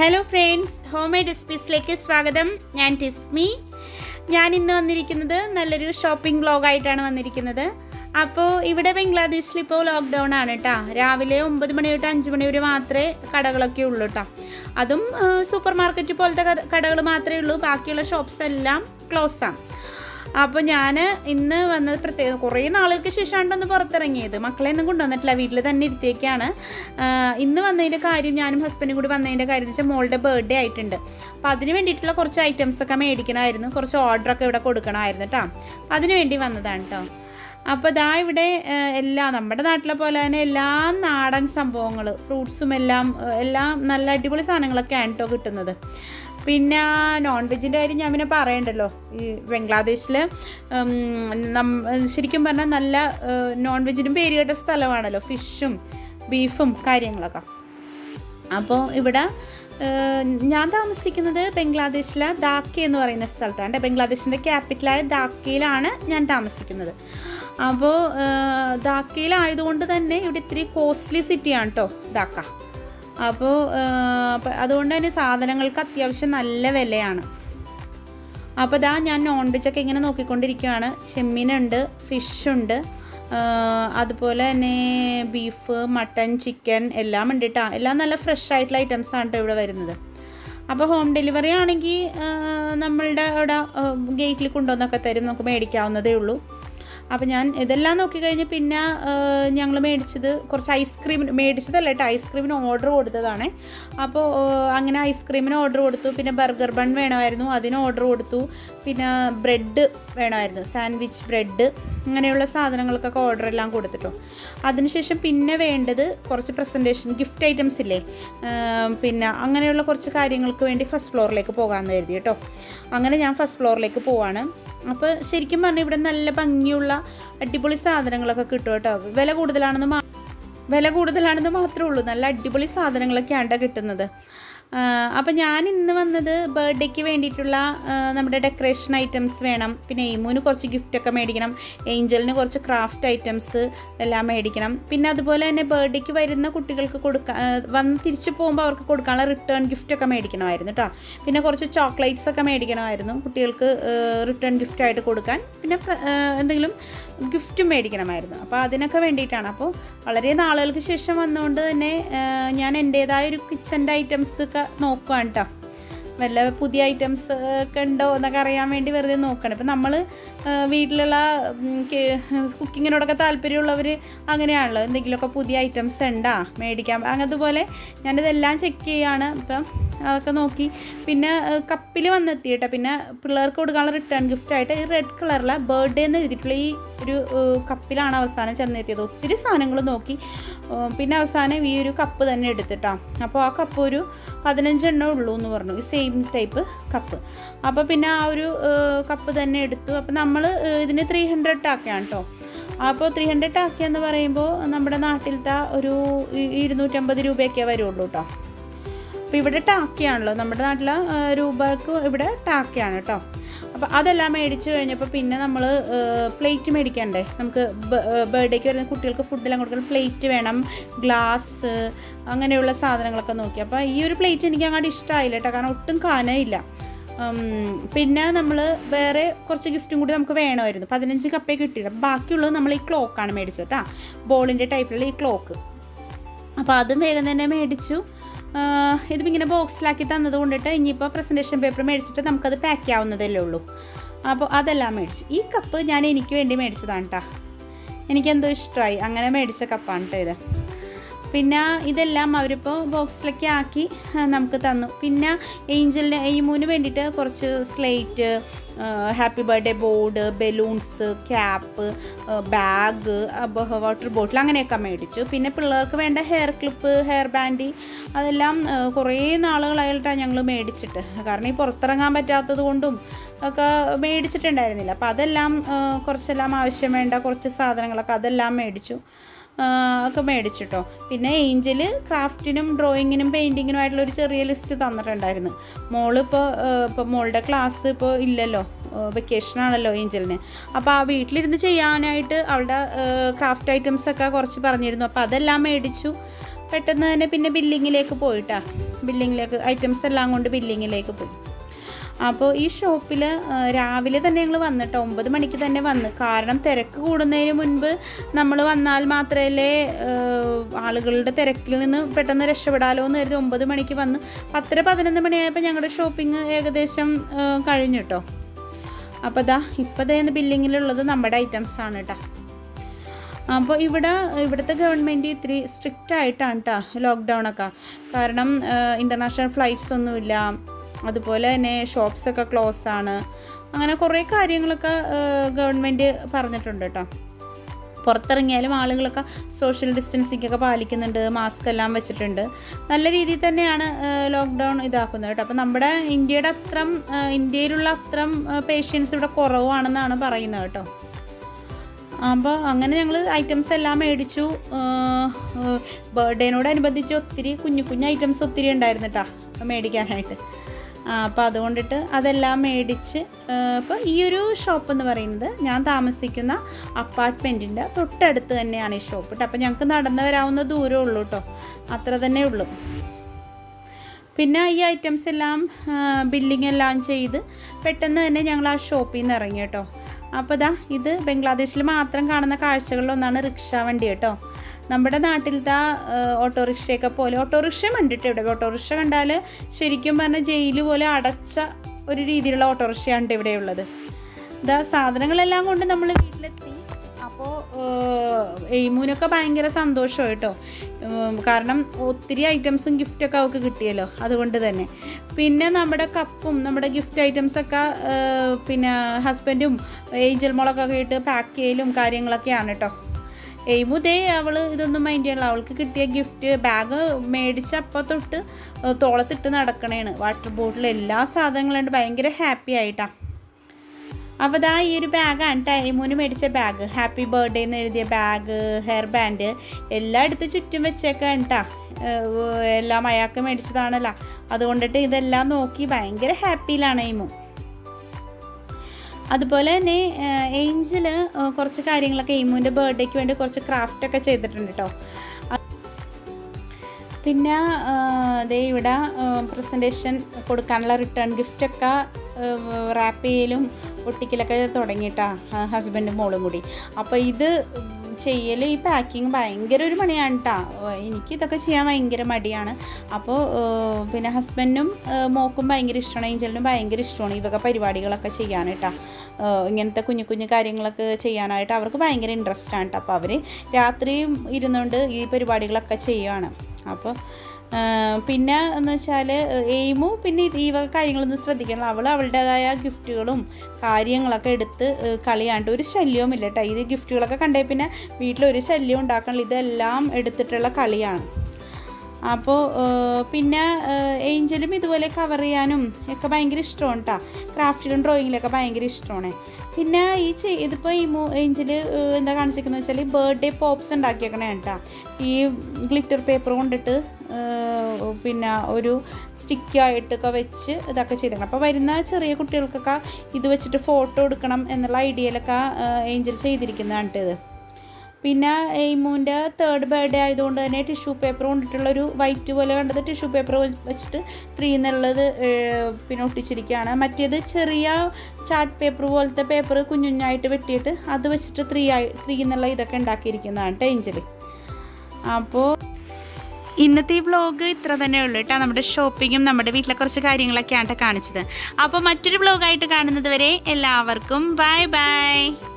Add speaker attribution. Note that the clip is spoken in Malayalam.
Speaker 1: ഹലോ ഫ്രണ്ട്സ് ഹോം മെയ്ഡ് റെസിപ്പീസിലേക്ക് സ്വാഗതം ഞാൻ ടിസ്മി ഞാൻ ഇന്ന് വന്നിരിക്കുന്നത് നല്ലൊരു ഷോപ്പിംഗ് വ്ളോഗായിട്ടാണ് വന്നിരിക്കുന്നത് അപ്പോൾ ഇവിടെ ബംഗ്ലാദേശിൽ ഇപ്പോൾ ലോക്ക്ഡൗൺ ആണ് കേട്ടോ രാവിലെ ഒമ്പത് മണി തൊട്ട് അഞ്ച് മണി വരെ മാത്രമേ കടകളൊക്കെ ഉള്ളൂ കേട്ടോ അതും സൂപ്പർ മാർക്കറ്റ് പോലത്തെ കടകൾ മാത്രമേ ഉള്ളൂ ബാക്കിയുള്ള ഷോപ്സ് എല്ലാം ക്ലോസ് ആണ് അപ്പോൾ ഞാൻ ഇന്ന് വന്നത് പ്രത്യേക കുറേ നാളുകൾക്ക് ശേഷമാണ് ഒന്ന് പുറത്തിറങ്ങിയത് മക്കളെ ഒന്നും കൊണ്ടുവന്നിട്ടില്ല വീട്ടിൽ തന്നെ ഇരുത്തിയേക്കാണ് ഇന്ന് വന്നതിൻ്റെ കാര്യം ഞാനും ഹസ്ബൻഡും കൂടി വന്നതിൻ്റെ കാര്യം എന്ന് വെച്ചാൽ മോളുടെ ബർത്ത്ഡേ ആയിട്ടുണ്ട് അപ്പോൾ അതിന് വേണ്ടിയിട്ടുള്ള കുറച്ച് ഐറ്റംസ് ഒക്കെ മേടിക്കണമായിരുന്നു കുറച്ച് ഓർഡറൊക്കെ ഇവിടെ കൊടുക്കണമായിരുന്നു കേട്ടോ അതിന് വേണ്ടി വന്നതാണ് കേട്ടോ അപ്പോൾ ഇതാ ഇവിടെ എല്ലാ നമ്മുടെ നാട്ടിലെ പോലെ തന്നെ എല്ലാ നാടൻ സംഭവങ്ങൾ ഫ്രൂട്ട്സും എല്ലാം എല്ലാം നല്ല അടിപൊളി സാധനങ്ങളൊക്കെയാണ് കേട്ടോ കിട്ടുന്നത് പിന്നെ നോൺ വെജിൻ്റെ കാര്യം ഞാൻ പിന്നെ പറയണ്ടല്ലോ ഈ ബംഗ്ലാദേശിൽ ശരിക്കും പറഞ്ഞാൽ നല്ല നോൺ വെജിനും പേര് കേട്ട സ്ഥലമാണല്ലോ ഫിഷും ബീഫും കാര്യങ്ങളൊക്കെ അപ്പോൾ ഇവിടെ ഞാൻ താമസിക്കുന്നത് ബംഗ്ലാദേശിലെ ധാക്ക എന്ന് പറയുന്ന സ്ഥലത്താണ് ബംഗ്ലാദേശിൻ്റെ ക്യാപിറ്റലായ ധാക്കയിലാണ് ഞാൻ താമസിക്കുന്നത് അപ്പോൾ ധാക്കയിലായതുകൊണ്ട് തന്നെ ഇവിടെ ഇത്തിരി കോസ്റ്റ്ലി സിറ്റിയാണ് കേട്ടോ ധാക്ക അപ്പോൾ അതുകൊണ്ട് തന്നെ സാധനങ്ങൾക്ക് അത്യാവശ്യം നല്ല വിലയാണ് അപ്പോൾ ഇതാ ഞാൻ നോൺ വെജൊക്കെ ഇങ്ങനെ നോക്കിക്കൊണ്ടിരിക്കുകയാണ് ചെമ്മീനുണ്ട് ഫിഷുണ്ട് അതുപോലെ തന്നെ ബീഫ് മട്ടൻ ചിക്കൻ എല്ലാം ഉണ്ട് കേട്ടോ എല്ലാം നല്ല ഫ്രഷ് ആയിട്ടുള്ള ഐറ്റംസ് ആണ് കേട്ടോ ഇവിടെ വരുന്നത് അപ്പോൾ ഹോം ഡെലിവറി ആണെങ്കിൽ നമ്മളുടെ അവിടെ ഗേറ്റിൽ കൊണ്ടുവന്നൊക്കെ തരും നമുക്ക് മേടിക്കാവുന്നതേ ഉള്ളൂ അപ്പോൾ ഞാൻ ഇതെല്ലാം നോക്കിക്കഴിഞ്ഞ് പിന്നെ ഞങ്ങൾ മേടിച്ചത് കുറച്ച് ഐസ്ക്രീം മേടിച്ചതല്ല കേട്ടോ ഐസ്ക്രീമിന് ഓർഡർ കൊടുത്തതാണ് അപ്പോൾ അങ്ങനെ ഐസ്ക്രീമിന് ഓർഡർ കൊടുത്തു പിന്നെ ബർഗർ ബൺ വേണമായിരുന്നു അതിന് ഓർഡർ കൊടുത്തു പിന്നെ ബ്രെഡ് വേണമായിരുന്നു സാൻഡ്വിച്ച് ബ്രെഡ് അങ്ങനെയുള്ള സാധനങ്ങൾക്കൊക്കെ ഓർഡർ എല്ലാം കൊടുത്തിട്ടു അതിനുശേഷം പിന്നെ വേണ്ടത് കുറച്ച് പ്രസൻറ്റേഷൻ ഗിഫ്റ്റ് ഐറ്റംസ് ഇല്ലേ പിന്നെ അങ്ങനെയുള്ള കുറച്ച് കാര്യങ്ങൾക്ക് വേണ്ടി ഫസ്റ്റ് ഫ്ലോറിലേക്ക് പോകാമെന്ന് കരുതി കേട്ടോ അങ്ങനെ ഞാൻ ഫസ്റ്റ് ഫ്ലോറിലേക്ക് പോവാണ് അപ്പോൾ ശരിക്കും പറഞ്ഞാൽ ഇവിടെ നല്ല ഭംഗിയുള്ള അടിപൊളി സാധനങ്ങളൊക്കെ കിട്ടും കേട്ടോ വില കൂടുതലാണെന്ന് മാ വില കൂടുതലാണെന്ന് മാത്രമേ ഉള്ളൂ നല്ല അടിപൊളി സാധനങ്ങളൊക്കെയാണ് കിട്ടുന്നത് അപ്പം ഞാൻ ഇന്ന് വന്നത് ബർത്ത്ഡേക്ക് വേണ്ടിയിട്ടുള്ള നമ്മുടെ ഡെക്കറേഷൻ ഐറ്റംസ് വേണം പിന്നെ എയ്മൂന് കുറച്ച് ഗിഫ്റ്റൊക്കെ മേടിക്കണം ഏഞ്ചലിന് കുറച്ച് ക്രാഫ്റ്റ് ഐറ്റംസ് എല്ലാം മേടിക്കണം പിന്നെ അതുപോലെ തന്നെ ബർത്ത്ഡേക്ക് വരുന്ന കുട്ടികൾക്ക് കൊടുക്കാൻ വന്ന് തിരിച്ചു പോകുമ്പോൾ അവർക്ക് കൊടുക്കാനുള്ള റിട്ടേൺ ഗിഫ്റ്റൊക്കെ മേടിക്കണമായിരുന്നു കേട്ടോ പിന്നെ കുറച്ച് ചോക്ലേറ്റ്സ് ഒക്കെ മേടിക്കണമായിരുന്നു കുട്ടികൾക്ക് റിട്ടേൺ ഗിഫ്റ്റായിട്ട് കൊടുക്കാൻ പിന്നെ എന്തെങ്കിലും ഗിഫ്റ്റും മേടിക്കണമായിരുന്നു അപ്പോൾ അതിനൊക്കെ വേണ്ടിയിട്ടാണ് അപ്പോൾ വളരെ നാളുകൾക്ക് ശേഷം വന്നുകൊണ്ട് തന്നെ ഞാൻ എൻ്റേതായ ഒരു കിച്ചൻ്റെ ഐറ്റംസ് ഒക്കെ നോക്കുകയാണ് കേട്ടോ വല്ല പുതിയ ഐറ്റംസ് ഒക്കെ ഉണ്ടോ എന്നൊക്കെ അറിയാൻ വേണ്ടി വെറുതെ നോക്കണം ഇപ്പം നമ്മൾ വീട്ടിലുള്ള കുക്കിങ്ങിനോടൊക്കെ താല്പര്യമുള്ളവർ അങ്ങനെയാണല്ലോ എന്തെങ്കിലുമൊക്കെ പുതിയ ഐറ്റംസ് ഉണ്ടാ മേടിക്കാം അങ്ങനതുപോലെ ഞാനിതെല്ലാം ചെക്ക് ചെയ്യാണ് ഇപ്പം അതൊക്കെ നോക്കി പിന്നെ കപ്പിൽ വന്നെത്തി കേട്ടോ പിന്നെ പിള്ളേർക്ക് കൊടുക്കാനുള്ള റിട്ടേൺ ഗിഫ്റ്റായിട്ട് ഈ റെഡ് കളറിലെ ബർത്ത്ഡേ എന്ന് എഴുതിയിട്ടുള്ള ഈ ഒരു കപ്പിലാണ് അവസാനം ചെന്നെത്തിയത് ഒത്തിരി സാധനങ്ങൾ നോക്കി പിന്നെ അവസാനം ഈ ഒരു കപ്പ് തന്നെ എടുത്തിട്ടാ അപ്പോൾ ആ കപ്പ് ഒരു പതിനഞ്ചെണ്ണം ഉള്ളൂ എന്ന് പറഞ്ഞു ഈ സെയിം ടൈപ്പ് കപ്പ് അപ്പോൾ പിന്നെ ആ ഒരു കപ്പ് തന്നെ എടുത്തു അപ്പോൾ നമ്മൾ ഇതിന് ത്രീ ഹൺഡ്രഡ് ടാക്കയാണ് കേട്ടോ അപ്പോൾ ത്രീ ഹൺഡ്രഡ് ടാക്ക എന്ന് പറയുമ്പോൾ നമ്മുടെ നാട്ടിലത്തെ ഒരു ഇരുന്നൂറ്റമ്പത് രൂപയൊക്കെ വരുള്ളൂ കേട്ടോ അപ്പോൾ ഇവിടെ ടാക്കയാണല്ലോ നമ്മുടെ നാട്ടിലെ രൂപക്ക് ഇവിടെ ടാക്കയാണ് കേട്ടോ അപ്പോൾ അതെല്ലാം മേടിച്ച് കഴിഞ്ഞപ്പോൾ പിന്നെ നമ്മൾ പ്ലേറ്റ് മേടിക്കണ്ടേ നമുക്ക് ബർത്ത്ഡേക്ക് വരുന്ന കുട്ടികൾക്ക് ഫുഡെല്ലാം കൊടുക്കാൻ പ്ലേറ്റ് വേണം ഗ്ലാസ് അങ്ങനെയുള്ള സാധനങ്ങളൊക്കെ നോക്കി അപ്പോൾ ഈ ഒരു പ്ലേറ്റ് എനിക്ക് അങ്ങോട്ട് ഇഷ്ടമായില്ല കേട്ടോ കാരണം ഒട്ടും കാനയില്ല പിന്നെ നമ്മൾ വേറെ കുറച്ച് ഗിഫ്റ്റും കൂടി നമുക്ക് വേണമായിരുന്നു പതിനഞ്ച് കപ്പേ കിട്ടിയില്ല ബാക്കിയുള്ളത് നമ്മൾ ഈ ക്ലോക്കാണ് മേടിച്ചത് കേട്ടോ ബോളിൻ്റെ ടൈപ്പിലുള്ള ഈ ക്ലോക്ക് അപ്പോൾ അതും വേഗം തന്നെ മേടിച്ചു ഇതിപ്പോൾ ഇങ്ങനെ ബോക്സിലാക്കി തന്നത് കൊണ്ടിട്ട് ഇനിയിപ്പോൾ പ്രസൻറ്റേഷൻ പേപ്പർ മേടിച്ചിട്ട് നമുക്കത് പാക്ക് ചെയ്യാവുന്നതല്ലേ ഉള്ളൂ അപ്പോൾ അതെല്ലാം മേടിച്ചു ഈ കപ്പ് ഞാൻ എനിക്ക് വേണ്ടി മേടിച്ചതാണ് കേട്ടോ എനിക്കെന്തോ ഇഷ്ടമായി അങ്ങനെ മേടിച്ച കപ്പാണ് കേട്ടോ ഇത് പിന്നെ ഇതെല്ലാം അവരിപ്പോൾ ബോക്സിലൊക്കെ ആക്കി നമുക്ക് തന്നു പിന്നെ ഏഞ്ചലിന് എയ്മൂന് വേണ്ടിയിട്ട് കുറച്ച് slate happy birthday board balloons cap bag water bottle അങ്ങനെയൊക്കെ മേടിച്ചു പിന്നെ പിള്ളേർക്ക് വേണ്ട ഹെയർ ക്ലിപ്പ് ഹെയർ ബാൻഡ് അതെല്ലാം കുറേ നാളുകളായിട്ടാണ് ഞങ്ങൾ മേടിച്ചിട്ട് കാരണം ഈ പുറത്തിറങ്ങാൻ പറ്റാത്തത് കൊണ്ടും ഒക്കെ മേടിച്ചിട്ടുണ്ടായിരുന്നില്ല അപ്പോൾ അതെല്ലാം കുറച്ചെല്ലാം ആവശ്യം വേണ്ട കുറച്ച് സാധനങ്ങളൊക്കെ അതെല്ലാം മേടിച്ചു ഒക്കെ മേടിച്ചിട്ടോ പിന്നെ ഏഞ്ചൽ ക്രാഫ്റ്റിനും ഡ്രോയിങ്ങിനും പെയിൻറ്റിങ്ങിനും ആയിട്ടുള്ള ഒരു ചെറിയ ലിസ്റ്റ് തന്നിട്ടുണ്ടായിരുന്നു മോളിപ്പോൾ ഇപ്പോൾ മോളുടെ ക്ലാസ് ഇപ്പോൾ ഇല്ലല്ലോ വെക്കേഷൻ ആണല്ലോ ഏഞ്ചലിന് അപ്പോൾ ആ വീട്ടിലിരുന്ന് ചെയ്യാനായിട്ട് അവളുടെ ക്രാഫ്റ്റ് ഐറ്റംസ് ഒക്കെ കുറച്ച് പറഞ്ഞിരുന്നു അപ്പോൾ അതെല്ലാം മേടിച്ചു പെട്ടെന്ന് തന്നെ പിന്നെ ബില്ലിങ്ങിലേക്ക് പോയിട്ടാ ബില്ലിങ്ങിലേക്ക് ഐറ്റംസ് എല്ലാം കൊണ്ട് ബില്ലിങ്ങിലേക്ക് പോയി അപ്പോൾ ഈ ഷോപ്പിൽ രാവിലെ തന്നെ ഞങ്ങൾ വന്നിട്ട് ഒമ്പത് മണിക്ക് തന്നെ വന്ന് കാരണം തിരക്ക് കൂടുന്നതിന് മുൻപ് നമ്മൾ വന്നാൽ മാത്രമല്ലേ ഏഹ്, ആളുകളുടെ തിരക്കിൽ നിന്ന് പെട്ടെന്ന് രക്ഷപ്പെടാലോ എന്ന് കരുതി ഒമ്പത് മണിക്ക് വന്ന് പത്തര പതിനൊന്ന് മണിയായപ്പോൾ ഞങ്ങളുടെ ഷോപ്പിംഗ് ഏകദേശം ഏഹ്, കഴിഞ്ഞു കേട്ടോ അപ്പോൾ ദാ ഇപ്പോൾ ദേ ബില്ലിങ്ങിലുള്ളത് നമ്മുടെ ഐറ്റംസ് ആണ് കേട്ടോ അപ്പോൾ ഇവിടെ ഇവിടുത്തെ ഗവൺമെൻറ് ഇത്തിരി സ്ട്രിക്റ്റ് ആയിട്ടാണ് കേട്ടോ ലോക്ക്ഡൗൺ ഒക്കെ കാരണം ഇൻ്റർനാഷണൽ ഫ്ലൈറ്റ്സ് ഒന്നുമില്ല അതുപോലെ തന്നെ ഷോപ്സൊക്കെ ക്ലോസ് ആണ് അങ്ങനെ കുറേ കാര്യങ്ങളൊക്കെ ഗവൺമെൻറ് പറഞ്ഞിട്ടുണ്ട് കേട്ടോ പുറത്തിറങ്ങിയാലും ആളുകളൊക്കെ സോഷ്യൽ ഡിസ്റ്റൻസിങ് ഒക്കെ പാലിക്കുന്നുണ്ട് മാസ്ക് എല്ലാം വെച്ചിട്ടുണ്ട് നല്ല രീതിയിൽ തന്നെയാണ് ലോക്ക്ഡൗൺ ഇതാക്കുന്നത് കേട്ടോ അപ്പോൾ നമ്മുടെ ഇന്ത്യയുടെ അത്രം ആ, ഇന്ത്യയിലുള്ള അത്രം പേഷ്യൻസ് ഇവിടെ കുറവാണെന്നാണ് പറയുന്നത് കേട്ടോ അപ്പോൾ അങ്ങനെ ഞങ്ങൾ ഐറ്റംസ് എല്ലാം മേടിച്ചു ബർത്ത്ഡേനോടനുബന്ധിച്ച് ഒത്തിരി കുഞ്ഞു കുഞ്ഞു ഐറ്റംസ് ഒത്തിരി ഉണ്ടായിരുന്നു കേട്ടോ മേടിക്കാനായിട്ട് അപ്പോൾ അതുകൊണ്ടിട്ട് അതെല്ലാം മേടിച്ച് അപ്പോൾ ഈ ഒരു ഷോപ്പ് എന്ന് പറയുന്നത് ഞാൻ താമസിക്കുന്ന അപ്പാർട്ട്മെൻറ്റിൻ്റെ തൊട്ടടുത്ത് തന്നെയാണ് ഈ ഷോപ്പ് കേട്ടോ അപ്പോൾ ഞങ്ങൾക്ക് നടന്നു വരാവുന്ന ദൂരമേ ഉള്ളൂ കേട്ടോ അത്ര തന്നെ ഉള്ളൂ പിന്നെ ഈ ഐറ്റംസ് എല്ലാം ബില്ലിംഗ് എല്ലാം ചെയ്ത് പെട്ടെന്ന് തന്നെ ഞങ്ങൾ ആ ഷോപ്പിൽ നിന്ന് ഇറങ്ങി കേട്ടോ അപ്പോൾ ദാ ഇത് ബംഗ്ലാദേശിൽ മാത്രം കാണുന്ന കാഴ്ചകളിലൊന്നാണ് റിക്ഷ വണ്ടി കേട്ടോ നമ്മുടെ നാട്ടിലത്തെ ഓട്ടോറിക്ഷയൊക്കെ പോലെ ഓട്ടോറിക്ഷ കണ്ടിട്ട് ഇവിടെ ഓട്ടോറിക്ഷ കണ്ടാൽ ശരിക്കും പറഞ്ഞാൽ ജയിൽ പോലെ അടച്ച ഒരു രീതിയിലുള്ള ഓട്ടോറിക്ഷയാണ് ഇവിടെ ഉള്ളത് ഇതാ സാധനങ്ങളെല്ലാം കൊണ്ട് നമ്മൾ വീട്ടിലെത്തി അപ്പോൾ എയ്മൂനൊക്കെ ഭയങ്കര സന്തോഷമായി കേട്ടോ ഉം, കാരണം ഒത്തിരി ഐറ്റംസും ഗിഫ്റ്റൊക്കെ അവൾക്ക് കിട്ടിയല്ലോ അതുകൊണ്ട് തന്നെ പിന്നെ നമ്മുടെ കപ്പും നമ്മുടെ ഗിഫ്റ്റ് ഐറ്റംസൊക്കെ പിന്നെ ഹസ്ബൻഡും ഏഞ്ചൽ മുളകൊക്കെ ഇട്ട് പാക്ക് ചെയ്യലും കാര്യങ്ങളൊക്കെയാണ് കേട്ടോ എയ്മു ദേ അവൾ ഇതൊന്നും മൈൻഡ് ചെയ്യണില്ല അവൾക്ക് കിട്ടിയ ഗിഫ്റ്റ് ബാഗ് മേടിച്ച അപ്പം തൊട്ട് ഏഹ്, തോളത്തിട്ട് നടക്കണേണ് വാട്ടർ ബോട്ടിൽ എല്ലാ സാധനങ്ങളും ഉണ്ട് ഭയങ്കര ഹാപ്പി ആയിട്ടാ അപ്പോൾ ദാ ഈ ഒരു ബാഗാണ് ടൈമൂന് മേടിച്ച ബാഗ് ഹാപ്പി ബർത്ത്ഡേ എന്ന് എഴുതിയ ബാഗ് ഹെയർ ബാൻഡ് എല്ലാം എടുത്ത് ചുറ്റും വെച്ചേക്കാണ് കേട്ടാ എല്ലാം അയാൾക്ക് മേടിച്ചതാണല്ലോ അതുകൊണ്ടിട്ട് ഇതെല്ലാം നോക്കി ഭയങ്കര ഹാപ്പിയിലാണ് എയ്മു അതുപോലെ തന്നെ ഏഞ്ചൽ കുറച്ച് കാര്യങ്ങളൊക്കെ എയ്മുവിൻ്റെ ബർത്ത്ഡേക്ക് വേണ്ടി കുറച്ച് ക്രാഫ്റ്റൊക്കെ ചെയ്തിട്ടുണ്ട് കേട്ടോ പിന്നെ ആ, ദേ ഇവിടെ പ്രസൻറ്റേഷൻ കൊടുക്കാനുള്ള റിട്ടേൺ ഗിഫ്റ്റൊക്കെ റാപ്പ് ചെയ്യലും ഒട്ടിക്കലൊക്കെ തുടങ്ങിയിട്ടാ ഹസ്ബൻഡും മോളും കൂടി അപ്പോൾ ഇത് ചെയ്യൽ ഈ പാക്കിങ് ഭയങ്കര ഒരു മണിയാണ് കേട്ടോ എനിക്ക് ഇതൊക്കെ ചെയ്യാൻ ഭയങ്കര മടിയാണ് അപ്പോൾ പിന്നെ ഹസ്ബൻഡും മോക്കും ഭയങ്കര ഇഷ്ടമാണ് ഏഞ്ചലിനും ഭയങ്കര ഇഷ്ടമാണ് ഈ വക പരിപാടികളൊക്കെ ചെയ്യാൻ കേട്ടോ ഇങ്ങനത്തെ കുഞ്ഞു കുഞ്ഞു കാര്യങ്ങളൊക്കെ ചെയ്യാനായിട്ട് അവർക്ക് ഭയങ്കര ഇൻട്രസ്റ്റ് ആണ് കേട്ടോ അപ്പോൾ അവർ രാത്രിയും ഇരുന്നുകൊണ്ട് ഈ പരിപാടികളൊക്കെ ചെയ്യുകയാണ് അപ്പോൾ ആ, പിന്നെ എന്ന് വെച്ചാൽ എയിമു പിന്നെ ഇത് ഈ വക കാര്യങ്ങളൊന്നും ശ്രദ്ധിക്കണം അവൾ അവളുടേതായ ഗിഫ്റ്റുകളും കാര്യങ്ങളൊക്കെ എടുത്ത് ഏ, കളിയാണ്ട് ഒരു ശല്യവും ഇല്ല കേട്ടോ ഇത് ഗിഫ്റ്റുകളൊക്കെ കണ്ടേ പിന്നെ വീട്ടിലൊരു ശല്യം ഉണ്ടാക്കണില്ല ഇതെല്ലാം എടുത്തിട്ടുള്ള കളിയാണ് അപ്പോൾ പിന്നെ ഏഞ്ചലും ഇതുപോലെ കവർ ചെയ്യാനും ഒക്കെ ഭയങ്കര ഇഷ്ടമാണ് കേട്ടോ ക്രാഫ്റ്റിലും ഡ്രോയിങ്ങിലൊക്കെ ഭയങ്കര ഇഷ്ടമാണ് പിന്നെ ഈ ചെയ് ഇതിപ്പോൾ ഈ ഏഞ്ചൽ എന്താ കാണിച്ചിരിക്കുന്നത് വെച്ചാൽ ബർത്ത്ഡേ പോപ്സ് ഉണ്ടാക്കിയേക്കണേ കേട്ടോ ഈ ഗ്ലിറ്റർ പേപ്പർ കൊണ്ടിട്ട് ഏഹ്, പിന്നെ ഒരു സ്റ്റിക്കായിട്ടൊക്കെ വെച്ച് ഇതൊക്കെ ചെയ്തേക്കണം അപ്പോൾ വരുന്ന ചെറിയ കുട്ടികൾക്കൊക്കെ ഇത് വെച്ചിട്ട് ഫോട്ടോ എടുക്കണം എന്നുള്ള ഐഡിയയിലൊക്കെ ഏഞ്ചൽ ചെയ്തിരിക്കുന്നതാണ് ട്ടോ ഇത് പിന്നെ എയ്മൂൻ്റെ തേർഡ് ബർത്ത്ഡേ ആയതുകൊണ്ട് തന്നെ ടിഷ്യൂ പേപ്പർ കൊണ്ടിട്ടുള്ളൊരു വൈറ്റ് പോലെ കണ്ടത് ടിഷ്യൂ പേപ്പർ വെച്ചിട്ട് ത്രീ എന്നുള്ളത് ഏഹ്, പിന്നെ ഒട്ടിച്ചിരിക്കുകയാണ് മറ്റേത് ചെറിയ ചാർട്ട് പേപ്പർ പോലത്തെ പേപ്പർ കുഞ്ഞുഞ്ഞായിട്ട് വെട്ടിയിട്ട് അത് വെച്ചിട്ട് ത്രീ ആയി ത്രീ എന്നുള്ള ഇതൊക്കെ ഉണ്ടാക്കിയിരിക്കുന്നതാണ് കേട്ടോ ഏഞ്ചൽ അപ്പോൾ ഇന്നത്തെ ഈ വ്ളോഗ് ഇത്ര തന്നെ ഉള്ളൂ കേട്ടോ നമ്മുടെ ഷോപ്പിങ്ങും നമ്മുടെ വീട്ടിലെ കുറച്ച് കാര്യങ്ങളൊക്കെയാണ് ട്ടോ കാണിച്ചത് അപ്പോൾ മറ്റൊരു വ്ളോഗായിട്ട് കാണുന്നത് വരെ എല്ലാവർക്കും ബൈ ബൈ